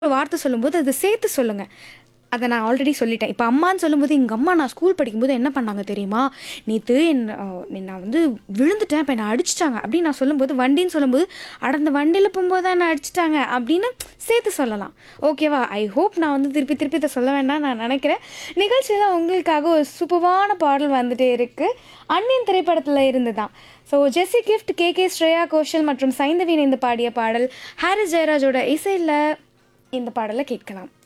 ஒரு வார்த்தை சொல்லும்போது அதை சேர்த்து சொல்லுங்க அதை நான் ஆல்ரெடி சொல்லிட்டேன் இப்போ அம்மான்னு சொல்லும்போது எங்கள் அம்மா நான் ஸ்கூல் படிக்கும்போது என்ன பண்ணாங்க தெரியுமா நேற்று என் அஹ், நீ- நான் வந்து விழுந்துட்டேன் இப்போ என்னை அடிச்சிட்டாங்க அப்படின்னு நான் சொல்லும்போது வண்டின்னு சொல்லும்போது அட அந்த வண்டியில் போகும்போது தான் என்னை அடிச்சிட்டாங்க அப்படின்னு சேர்த்து சொல்லலாம் ஓகேவா ஐ ஹோப் நான் வந்து திருப்பி திருப்பி இதை சொல்ல வேண்டாம் நான் நினைக்கிறேன் நிகழ்ச்சியில் உங்களுக்காக ஒரு சூப்பரான பாடல் வந்துட்டே இருக்குது அன்னியன் திரைப்படத்தில் இருந்து தான் so Jessie gift K K Shreya Ghoshal மற்றும் சைந்தவி இணைந்து பாடிய பாடல் ஹாரிஸ் ஜெயராஜோட இசையில் இந்த பாடலை கேட்கலாம்